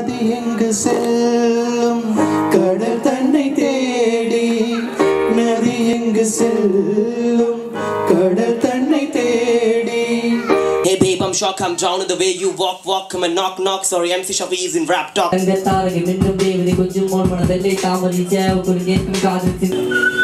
நதி எங்கு செல்லும் கடல் தன்னை தேடி நதி எங்கு செல்லும் கடல் தன்னை தேடி Hey babe, I'm shocked, I'm drowning the way you walk, walk, come and knock, knock. Sorry, MC Shafi is in rap talk. தங்கத்தாரகை மின்னும் தேவதை கொஞ்சம் மோல் மன வெள்ளை தாமரை சேவ குறிஞ்சேற்கும் காதத்தின்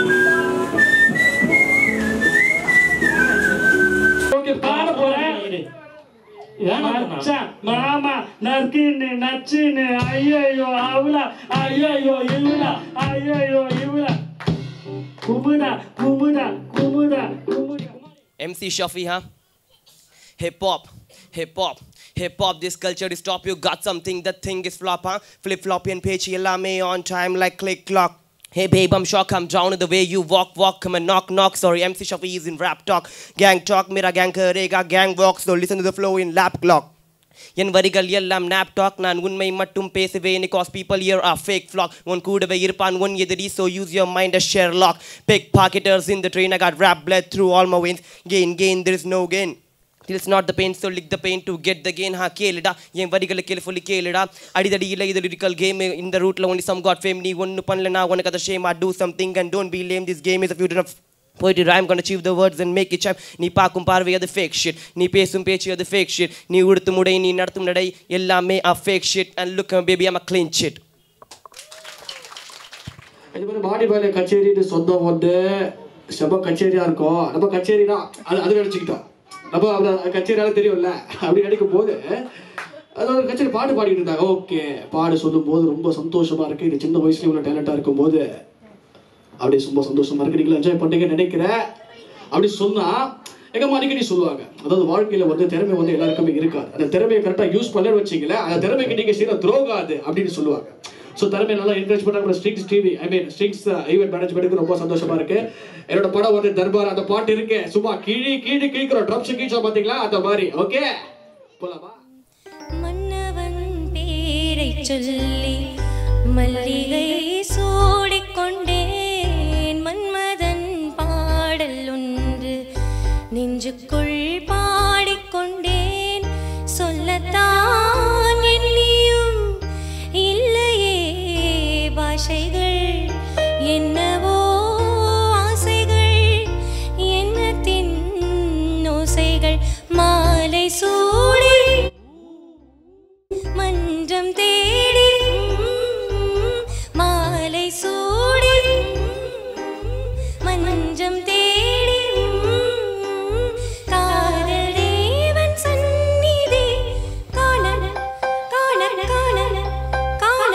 ஓகே பாட போறேன் மச்சான், மாமா நற்கின்னு நச்சுன்னு ஐயோ அவளா ஐயோ இவளா ஐயோ இவளா Kumuda Kumuda Kumuda Kumuda MC Shafi, huh? Hip hop, hip hop, hip hop. This culture is top. You got something. That thing is flop, huh? Flip floppy and pitchy. Allow me on time like click clock. Hey babe, I'm shocked. I'm drowning the way you walk, walk, come and knock, knock. Sorry, MC Shafi is in rap talk. Gang talk, mera gang karega, gang walk. So listen to the flow in lap clock. என் வரிகள் எல்லாம் நாப் talk நான் உண்மை மட்டும் பேசுவேன் cause people here are fake flock உன் கூடவே இருப்பான் உன் எதிரி so use your mind a Sherlock pickpocketers in the train I got rap blood through all my veins gain gain there is no gain It's not the pain, so lick the pain to get the gain. Ha, கேளுடா என் வரிகளை கேள்ஃபுல்லி கேளுடா அடிதடியில் இது lyrical game இந்த ரூட்ல only some God fame நீ ஒன்று பண்ணலனா உனக்கு அதை shame ah do something and don't be lame this game is a future of போயிட்டு ரேம் can't achieve the words and make it சாப் நீ பார்க்கும் பார்வை அது ஃபேக் ஷிட் நீ பேசும் பேச்சு அது ஃபேக் ஷிட் நீ உடுத்தும் உடை நீ நடத்தும் நடை எல்லாமே a fake shit and look baby am a clean shit இது மாதிரி மாடி மேலே கச்சேரின்னு சொந்தம் வந்து செம கச்சேரியா இருக்கும் நம்ம கச்சேரினா அது அது நினச்சிக்கிட்டோம் நம்ம அப்படி கச்சேரியால தெரியும்ல அப்படி நினைக்கும் போது அது ஒரு கச்சேரி பாட்டு பாடிட்டு இருந்தாங்க ஓகே பாடு சொல்லும் போது ரொம்ப சந்தோஷமா இருக்கு இது சின்ன வயசுல இவ்வளோ டேலண்டா இருக்கும் போது அப்படியே ரொம்ப சந்தோஷமா இருக்கு நீங்களும் என்ஜாய் பண்ணுறீங்கன்னு நினைக்கிறேன் அப்படி சொன்னா எங்க அம்மா அடிக்கடி சொல்லுவாங்க அதாவது வாழ்க்கையில வந்து திறமை வந்து எல்லாருக்குமே இருக்காது அந்த திறமையை கரெக்டா யூஸ் பண்ணலன்னு வச்சீங்களேன் அந்த திறமைக்கு நீங்க செய்யற துரோகம் அது அப்படின்னு சொல்லுவாங்க ஸோ திறமை நல்லா என்கரேஜ் பண்ணாங்க Strings TV I mean Strings event மேனேஜ்மெண்ட்டுக்கு ரொம்ப சந்தோஷமா இருக்கு என்னோட படம் வந்து தர்பார் அந்த பாட்டு இருக்கு சும்மா கீழி கீழி கீழ்க்கிறோம் ட்ரம்ஸ் கீழ்ச்சா பாத்தீங்களா அந்த மாதிரி ஓகே போலாமா மன்னவன் பேரைச் சொல்லி மல்லிகை சூடிக்கொண்டேன் மன்மதன் பாடல் ஒன்று நெஞ்சுக்குள் பாடிக்கொண்டேன் சொல்லத்தான் எண்ணியும் இல்லையே பாஷைகள் என்னவோ ஆசைகள் எண்ணத்தின் ஓசைகள் மாலை சூடி மன்றம் தேடி ம், மாலை சூடி மன்றம் தேடி ம், காதல் தேவன் சந்நிதி காண காண காண காண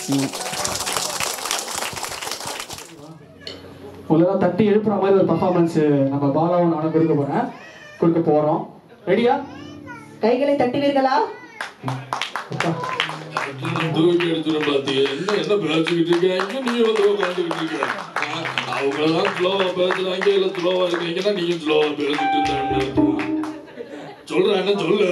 உங்களெல்லாம் தட்டி எழுப்புற மாதிரி ஒரு பர்ஃபார்மன்ஸ் நம்ம பாலாவும் நானும் கொடுக்க போறேன் கொடுக்க போறோம் ரெடியா கைகளை தட்டுவீர்களா தூக்கி எடுத்துடும் பாத்தீங்க என்ன என்ன பேசிக்கிட்டு இருக்கீங்க நீங்க வந்து உட்காந்துக்கிட்டு இருக்கீங்க அவங்களெல்லாம் ஸ்லோவா பேசுறாங்க இல்ல ஸ்லோவா இருக்கீங்கன்னா நீங்க ஸ்லோவா பேசிட்டு இருந்தாங்க சொல்றேன் என்ன சொல்லு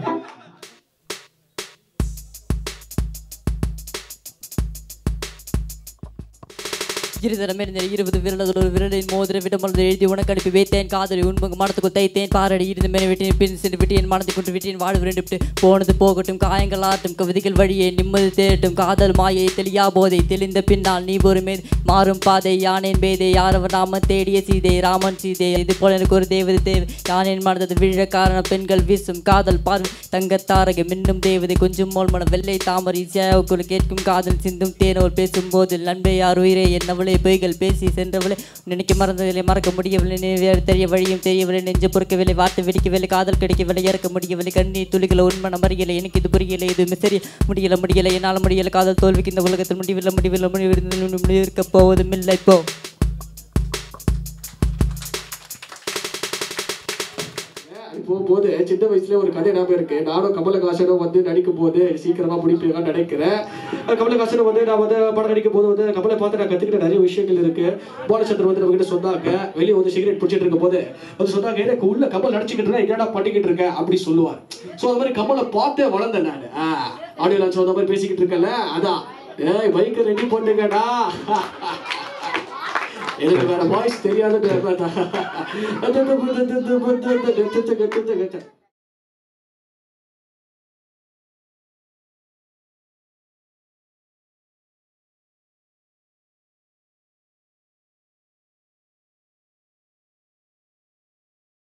இருதரம் இருந்த இருபது விரல்கள் ஒரு விரலின் மோதிர விடமலர்ந்து எழுதி உனக்கு அனுப்பி வைத்தேன் காதலி உண்பங்கு மனத்துக்குள் தைத்தேன் பாரடி இருந்து மேலே விட்டேன் பின் சென்று விட்டேன் மனத்தை கொண்டு விட்டேன் வாழ்வு ரெண்டு விட்டு போனது போகட்டும் காயங்கள் ஆட்டும் கவிதைகள் வழியே நிம்மதி தேடட்டும் காதல் மாயை தெளியா போதை தெளிந்த பின்னால் நீ ஒரு மே மாறும் பாதை யானேன் பேதை யாரவர் நாம தேடிய சீதை ராமன் சீதை இது போல எனக்கு ஒரு தேவதை தேவை யானேன் மனது விழ காரணம் பெண்கள் வீசும் காதல் பார்வை தங்கத்தாரக மின்னும் தேவதை கொஞ்சம் மோல் மனம் வெள்ளை தாமரை சேவக்குள் கேட்கும் காதல் சிந்தும் தேனோர் பேசும்போது நண்பே யார் உயிரே என்னவளே பொய்கள் பேசி சென்றவளே நினைக்க மறந்ததில்லை மறக்க முடியவில்லை நினைவு தெரிய வழியும் தெரியவில்லை நெஞ்சு பொறுக்கவில்லை வார்த்தை வெடிக்கவில்லை காதல் கிடைக்கவில்லை இறக்க முடியவில்லை கண்ணீர் துளிகளை உண்மனம் அறியலை எனக்கு இது புரியலை இது சரி முடியல முடியலை என்னால் முடியல காதல் தோல்விக்கு இந்த உலகத்தில் முடிவில்லை முடிவில்லை முடிவில்லை முடிவிருக்க போவதும் இல்லை இப்போ போகும்போது சின்ன வயசுல ஒரு கதை ஞாபகம் இருக்கு நானும் கமலஹாசனும் வந்து நடிக்கும் போது சீக்கிரமா முடிப்பீங்க நினைக்கிறேன் கமலஹாசன் வந்து நான் வந்து படம் நடிக்கும் போது வந்து கமலை பார்த்து நான் கத்துக்கிட்ட நிறைய விஷயங்கள் இருக்கு பாலச்சந்திரன் வந்து நம்ம கிட்ட சொன்னாங்க வெளியே வந்து சிகரெட் பிடிச்சிட்டு இருக்கும் போது வந்து சொன்னாங்க எனக்கு உள்ள கமல் நடிச்சுக்கிட்டு இருந்தா என்னடா பண்ணிக்கிட்டு இருக்க அப்படி சொல்லுவார் சோ அந்த மாதிரி கமலை பார்த்தே வளர்ந்தேன் நான் ஆடியோ லான்ச் அந்த மாதிரி பேசிக்கிட்டு இருக்கல அதான் ஏய் பைக்கை ரெடி பண்ணுங்கடா எனக்கு வேற வாய்ஸ் தெரியாத